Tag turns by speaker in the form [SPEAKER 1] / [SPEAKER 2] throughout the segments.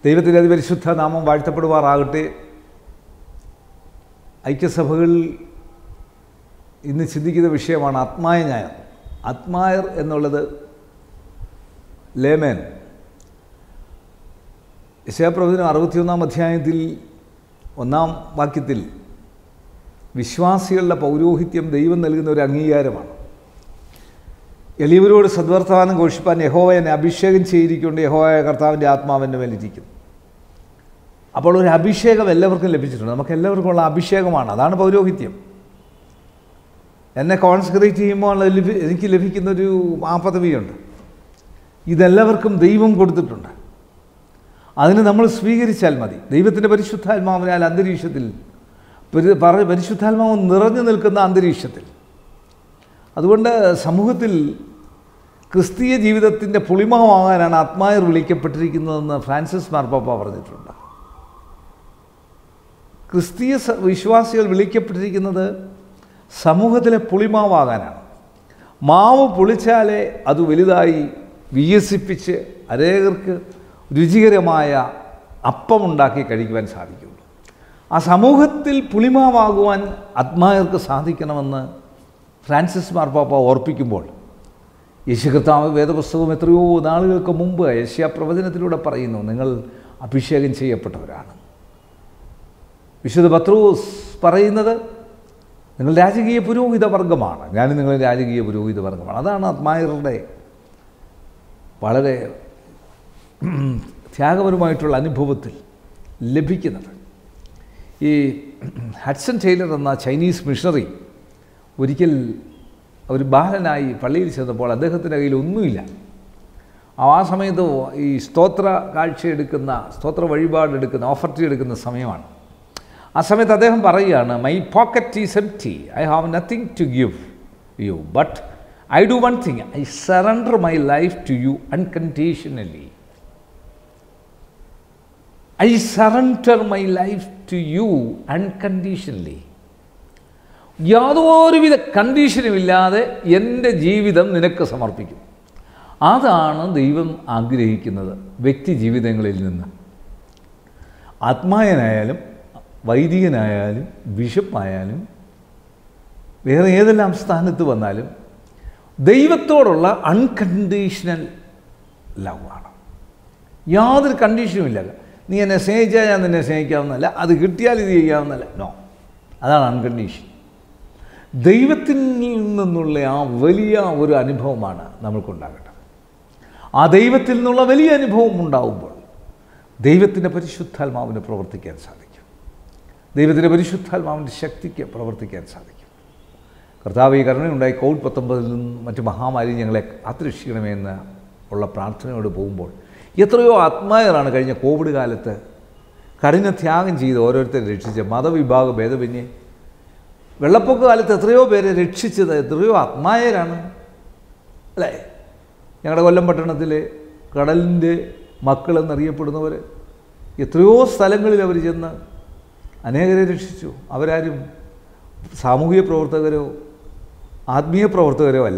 [SPEAKER 1] ദൈവത്തിൻ്റെ അതിപരിശുദ്ധ നാമം വാഴ്ത്തപ്പെടുമാറാകട്ടെ ഐക്യസഭകളിൽ ഇന്ന് ചിന്തിക്കുന്ന വിഷയമാണ് ആത്മായ ന്യായം ആത്മായർ എന്നുള്ളത് ലേമേൻ യശയപ്രവചനം അറുപത്തിയൊന്നാം അധ്യായത്തിൽ ഒന്നാം വാക്യത്തിൽ വിശ്വാസികളുടെ പൗരോഹിത്യം ദൈവം നൽകുന്ന ഒരു അംഗീകാരമാണ് എളിയവരോട് സദ്വർത്തമാനം ഘോഷിപ്പാൻ യഹോവ എന്നെ അഭിഷേകം ചെയ്തിരിക്കൊണ്ട് യഹോവയ കർത്താവിൻ്റെ ആത്മാവിൻ്റെ മേലിരിക്കുന്നു അപ്പോൾ ഒരു അഭിഷേകം എല്ലാവർക്കും ലഭിച്ചിട്ടുണ്ട് നമുക്ക് എല്ലാവർക്കും ഉള്ള അഭിഷേകമാണ് അതാണ് പൗരോഹിത്യം എന്നെ കോൺസെൻട്രേറ്റ് ചെയ്യുമ്പോൾ ലഭി എനിക്ക് ലഭിക്കുന്നൊരു ആ പദവിയുണ്ട് ഇതെല്ലാവർക്കും ദൈവം കൊടുത്തിട്ടുണ്ട് അതിന് നമ്മൾ സ്വീകരിച്ചാൽ മതി ദൈവത്തിൻ്റെ പരിശുദ്ധാത്മാവിനാൽ അന്തരീക്ഷത്തിൽ പരി- പറ- പരിശുദ്ധാത്മാവ് നിറഞ്ഞു നിൽക്കുന്ന അന്തരീക്ഷത്തിൽ അതുകൊണ്ട് സമൂഹത്തിൽ ക്രിസ്തീയ ജീവിതത്തിൻ്റെ പുളിമമാകാനാണ് ആത്മായർ വിളിക്കപ്പെട്ടിരിക്കുന്നതെന്ന് ഫ്രാൻസിസ് മാർപ്പാപ്പ പറഞ്ഞിട്ടുണ്ട് ക്രിസ്തീയ സ- വിശ്വാസികൾ വിളിക്കപ്പെട്ടിരിക്കുന്നത് സമൂഹത്തിലെ പുളിമാവാകാനാണ് മാവ് പുളിച്ചാലേ അത് വലുതായി വികസിപ്പിച്ച് അനേകർക്ക് രുചികരമായ അപ്പമുണ്ടാക്കി കഴിക്കുവാൻ സാധിക്കുള്ളൂ ആ സമൂഹത്തിൽ പുളിമാവാകുവാൻ ആത്മായർക്ക് സാധിക്കണമെന്ന് ഫ്രാൻസിസ് മാർപ്പാപ്പ ഓർപ്പിക്കുമ്പോൾ യേശുകർത്താവ് വേദപുസ്തകം എത്രയോ നാളുകൾക്ക് മുമ്പ് യേശയ പ്രവചനത്തിലൂടെ പറയുന്നു നിങ്ങൾ അഭിഷേകം ചെയ്യപ്പെട്ടവരാണ് വിശുദ്ധ പത്രൂസ് പറയുന്നത് നിങ്ങൾ രാജകീയ പുരോഹിത വർഗമാണ് ഞാൻ നിങ്ങൾ രാജകീയ പുരോഹിത വർഗമാണ് അതാണ് ആത്മായരുടെ വളരെ ത്യാഗപരമായിട്ടുള്ള അനുഭവത്തിൽ ലഭിക്കുന്നത് ഈ ഹഡ്സൺ ടൈലർ എന്ന ചൈനീസ് മിഷണറി ഒരിക്കൽ ഒരു ബാലനായി പള്ളിയിൽ ചെന്നപ്പോൾ അദ്ദേഹത്തിൻ്റെ കയ്യിൽ ഒന്നുമില്ല ആ സമയത്ത് ഈ സ്തോത്ര കാഴ്ച എടുക്കുന്ന സ്തോത്ര വഴിപാടെടുക്കുന്ന ഓഫർട്ടി എടുക്കുന്ന സമയമാണ് ആ സമയത്ത് അദ്ദേഹം പറയുകയാണ് my pocket is empty I have nothing to give you but I do one thing I surrender my life to you unconditionally I surrender my life to you unconditionally യാതൊരുവിധ കണ്ടീഷനുമില്ലാതെ എൻ്റെ ജീവിതം നിനക്ക് സമർപ്പിക്കും അതാണ് ദൈവം ആഗ്രഹിക്കുന്നത് വ്യക്തി ജീവിതങ്ങളിൽ നിന്ന് ആത്മായനായാലും വൈദികനായാലും ബിഷപ്പായാലും വേറെ ഏതെല്ലാം സ്ഥാനത്ത് വന്നാലും ദൈവത്തോടുള്ള അൺകണ്ടീഷണൽ ലവ് ആണ് യാതൊരു കണ്ടീഷനും ഇല്ല നീ എന്നെ സ്നേഹിച്ചാൽ ഞാൻ നിന്നെ സ്നേഹിക്കാവുന്നല്ല അത് കിട്ടിയാൽ ഇത് ചെയ്യാവുന്നല്ല നോ അതാണ് അൺകണ്ടീഷൻ ദൈവത്തിൽ നിന്നുള്ള ആ വലിയ ഒരു അനുഭവമാണ് നമ്മൾക്കുണ്ടാകേണ്ടത് ആ ദൈവത്തിൽ നിന്നുള്ള വലിയ അനുഭവം ഉണ്ടാവുമ്പോൾ ദൈവത്തിൻ്റെ പരിശുദ്ധാത്മാവിന് പ്രവർത്തിക്കാൻ സാധിക്കും ദൈവത്തിൻ്റെ പരിശുദ്ധാത്മാവിൻ്റെ ശക്തിക്ക് പ്രവർത്തിക്കാൻ സാധിക്കും കർത്താവ് ഈ കരുണയുണ്ടായി കോവിഡ് പത്തൊമ്പതിൽ നിന്നും മറ്റ് മഹാമാരി ഞങ്ങളെ കാത്തുരക്ഷിക്കണമെന്ന് ഉള്ള പ്രാർത്ഥനയോട് പോകുമ്പോൾ എത്രയോ ആത്മായറാണ് കഴിഞ്ഞ കോവിഡ് കാലത്ത് കഠിന ത്യാഗം ചെയ്ത് ഓരോരുത്തരെ രക്ഷിച്ച മതവിഭാഗ ഭേദമന്യേ വെള്ളപ്പൊക്ക കാലത്ത് എത്രയോ പേരെ രക്ഷിച്ചത് എത്രയോ ആത്മായരാണ് അല്ലേ ഞങ്ങളുടെ കൊല്ലം പട്ടണത്തിലെ കടലിൻ്റെ മക്കളെന്നറിയപ്പെടുന്നവർ എത്രയോ സ്ഥലങ്ങളിൽ അവർ ചെന്ന് അനേകരെ രക്ഷിച്ചു അവരാരും സാമൂഹിക പ്രവർത്തകരോ ആത്മീയ പ്രവർത്തകരോ അല്ല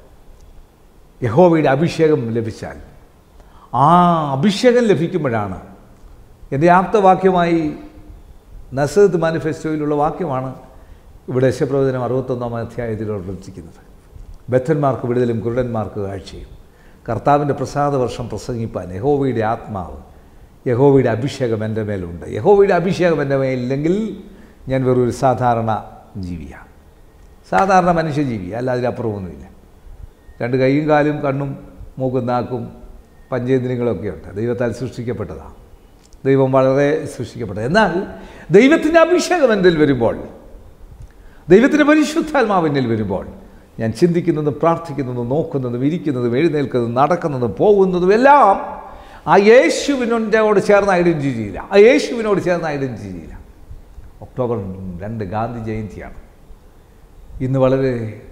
[SPEAKER 1] യഹോവയുടെ അഭിഷേകം ലഭിച്ചാൽ ആ അഭിഷേകം ലഭിക്കുമ്പോഴാണ് എൻ്റെ ആപ്തവാക്യമായി നസത്ത് മാനിഫെസ്റ്റോയിലുള്ള വാക്യമാണ് ഇവിടെ യശപ്രവചനം അറുപത്തൊന്നാം അധ്യായത്തിൽ പ്രവർത്തിക്കുന്നത് ബദ്ധന്മാർക്ക് വിടുതലും കുരുടന്മാർക്ക് കാഴ്ചയും കർത്താവിൻ്റെ പ്രസാദ വർഷം പ്രസംഗിപ്പാൻ യഹോവയുടെ ആത്മാവ് യഹോവയുടെ അഭിഷേകം എൻ്റെ മേലുണ്ട് യഹോവയുടെ അഭിഷേകം എൻ്റെ മേലില്ലെങ്കിൽ ഞാൻ വെറൊരു സാധാരണ ജീവിയാണ് സാധാരണ മനുഷ്യജീവി അല്ല അതിലപ്പുറമൊന്നുമില്ല രണ്ട് കൈയും കാലും കണ്ണും മൂക്കും നാക്കും പഞ്ചേന്ദ്രിയങ്ങളൊക്കെ ഉണ്ട് ദൈവത്താൽ സൃഷ്ടിക്കപ്പെട്ടതാണ് ദൈവം വളരെ സൃഷ്ടിക്കപ്പെട്ടത് എന്നാൽ ദൈവത്തിൻ്റെ അഭിഷേകം എന്നിൽ വരുമ്പോൾ ദൈവത്തിൻ്റെ പരിശുദ്ധാത്മാവ് എന്നിൽ വരുമ്പോൾ ഞാൻ ചിന്തിക്കുന്നതും പ്രാർത്ഥിക്കുന്നതും നോക്കുന്നതും ഇരിക്കുന്നതും എഴുന്നേൽക്കുന്നതും നടക്കുന്നതും പോകുന്നതും എല്ലാം ആ യേശുവിനോട് ചേർന്ന് ഐഡൻറ്റിറ്റി ചെയ്യില്ല ആ യേശുവിനോട് ചേർന്ന് ഐഡൻറ്റിറ്റി ചെയ്യില്ല ഒക്ടോബർ രണ്ട് ഗാന്ധി ജയന്തിയാണ് ഇന്ന് വളരെ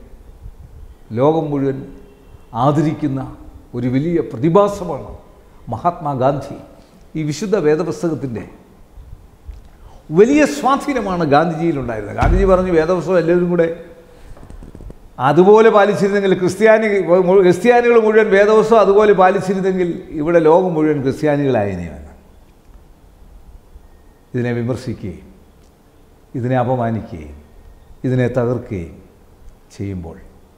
[SPEAKER 1] ലോകം മുഴുവൻ ആദരിക്കുന്ന ഒരു വലിയ പ്രതിഭാസമാണ് മഹാത്മാഗാന്ധി ഈ വിശുദ്ധ വേദപുസ്തകത്തിൻ്റെ വലിയ സ്വാധീനമാണ് ഗാന്ധിജിയിലുണ്ടായിരുന്നത് ഗാന്ധിജി പറഞ്ഞു വേദപുസ്തകം എല്ലാവരും കൂടെ അതുപോലെ പാലിച്ചിരുന്നെങ്കിൽ ക്രിസ്ത്യാനി ക്രിസ്ത്യാനികൾ മുഴുവൻ വേദവസ്വം അതുപോലെ പാലിച്ചിരുന്നെങ്കിൽ ഇവിടെ ലോകം മുഴുവൻ ക്രിസ്ത്യാനികളായനെയാണ് ഇതിനെ വിമർശിക്കുകയും ഇതിനെ അപമാനിക്കുകയും ഇതിനെ തകർക്കുകയും ചെയ്യുമ്പോൾ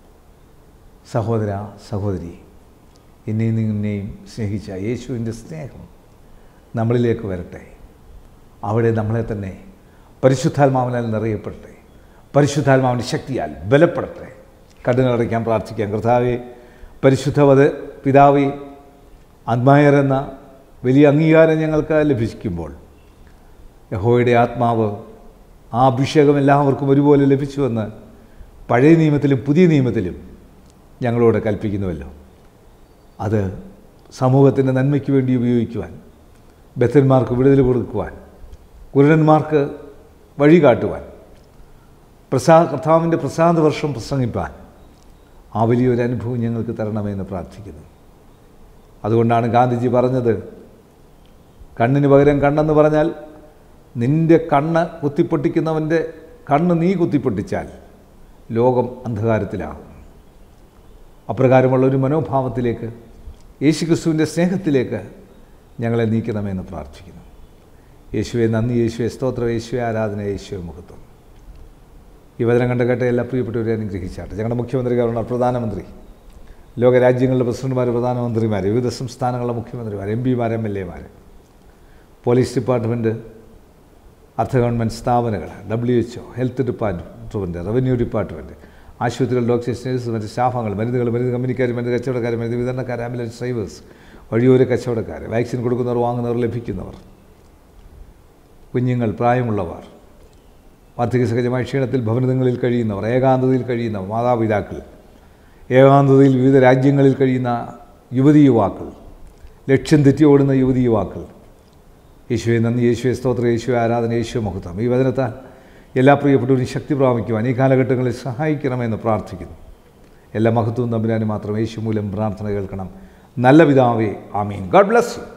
[SPEAKER 1] സഹോദര സഹോദരി എന്നെയും നിന്നെയും സ്നേഹിച്ച യേശുവിൻ്റെ സ്നേഹം നമ്മളിലേക്ക് വരട്ടെ അവിടെ നമ്മളെ തന്നെ പരിശുദ്ധാത്മാവിനാൽ നിറയപ്പെടട്ടെ പരിശുദ്ധാത്മാവിൻ്റെ ശക്തിയാൽ ബലപ്പെടട്ടെ കണ്ണുകളടയ്ക്കാൻ പ്രാർത്ഥിക്കാം കർത്താവെ പരിശുദ്ധവത് പിതാവെ ആത്മായർ എന്ന വലിയ അംഗീകാരം ഞങ്ങൾക്ക് ലഭിക്കുമ്പോൾ യഹോയുടെ ആത്മാവ് ആ അഭിഷേകം എല്ലാവർക്കും ഒരുപോലെ ലഭിച്ചുവെന്ന് പഴയ നിയമത്തിലും പുതിയ നിയമത്തിലും ഞങ്ങളോട് കൽപ്പിക്കുന്നുവല്ലോ അത് സമൂഹത്തിൻ്റെ നന്മയ്ക്ക് വേണ്ടി ഉപയോഗിക്കുവാൻ ബദ്ധന്മാർക്ക് വിടുതൽ കൊടുക്കുവാൻ കുരുടന്മാർക്ക് വഴി കാട്ടുവാൻ പ്രസാ കർത്താവിൻ്റെ പ്രസാദ വർഷം പ്രസംഗിപ്പാൻ ആ വലിയൊരു അനുഭവം ഞങ്ങൾക്ക് തരണമെന്ന് പ്രാർത്ഥിക്കുന്നു അതുകൊണ്ടാണ് ഗാന്ധിജി പറഞ്ഞത് കണ്ണിന് പകരം കണ്ണെന്ന് പറഞ്ഞാൽ നിൻ്റെ കണ്ണ് കുത്തിപ്പൊട്ടിക്കുന്നവൻ്റെ കണ്ണ് നീ കുത്തിപ്പൊട്ടിച്ചാൽ ലോകം അന്ധകാരത്തിലാകും അപ്രകാരമുള്ള ഒരു മനോഭാവത്തിലേക്ക് യേശുക്രിസ്തുവിൻ്റെ സ്നേഹത്തിലേക്ക് ഞങ്ങളെ നീക്കണമെന്ന് പ്രാർത്ഥിക്കുന്നു യേശുവെ നന്ദി യേശുവെ സ്തോത്രം യേശുവെ ആരാധന യേശുവെ മുഖത്വം ഈ വചനം കണ്ട കേട്ട എല്ലാ പ്രിയപ്പെട്ടവരെ അനുഗ്രഹിച്ചാട്ടെ ഞങ്ങളുടെ മുഖ്യമന്ത്രി ഗവർണർ പ്രധാനമന്ത്രി ലോകരാജ്യങ്ങളുടെ പ്രസിഡന്റുമാർ പ്രധാനമന്ത്രിമാർ വിവിധ സംസ്ഥാനങ്ങളുടെ മുഖ്യമന്ത്രിമാർ എം പിമാർ എം എൽ എമാർ പോലീസ് ഡിപ്പാർട്ട്മെൻറ്റ് അർദ്ധ ഗവൺമെൻറ് സ്ഥാപനങ്ങൾ W H O health department revenue department ആശുപത്രികൾ ഡോക്ടേഴ്സ് നേഴ്സ് മറ്റ് സ്റ്റാഫുകൾ മരുന്നുകൾ മരുന്ന് കമ്പനിക്കാർ മരുന്ന് കച്ചവടക്കാർ മരുന്ന് വിതരണക്കാർ ആംബുലൻസ് ഡ്രൈവേഴ്സ് വഴിയോര കച്ചവടക്കാർ വാക്സിൻ കൊടുക്കുന്നവർ വാങ്ങുന്നവർ ലഭിക്കുന്നവർ കുഞ്ഞുങ്ങൾ പ്രായമുള്ളവർ വാർദ്ധക്യ സഹജമായ ക്ഷീണത്തിൽ ഭവനങ്ങളിൽ കഴിയുന്നവർ ഏകാന്തതയിൽ കഴിയുന്നവർ മാതാപിതാക്കൾ ഏകാന്തതയിൽ വിവിധ രാജ്യങ്ങളിൽ കഴിയുന്ന യുവതി യുവാക്കൾ ലക്ഷ്യം തെറ്റി ഓടുന്ന യുവതി യുവാക്കൾ യേശുവെ നന്ദി യേശുവെ സ്തോത്ര യേശുവെ ആരാധന യേശു മഹത്വം ഈ വചനത്താൽ എല്ലാ പ്രിയപ്പെട്ടവരും ശക്തി പ്രാപിക്കുവാൻ ഈ കാലഘട്ടങ്ങളിൽ സഹായിക്കണമെന്ന് പ്രാർത്ഥിക്കുന്നു എല്ലാ മഹത്വവും തമ്പുരാനും മാത്രം യേശു മൂലം പ്രാർത്ഥന കേൾക്കണം നല്ല പിതാവേ ആമീൻ ഗോഡ് ബ്ലസ് യു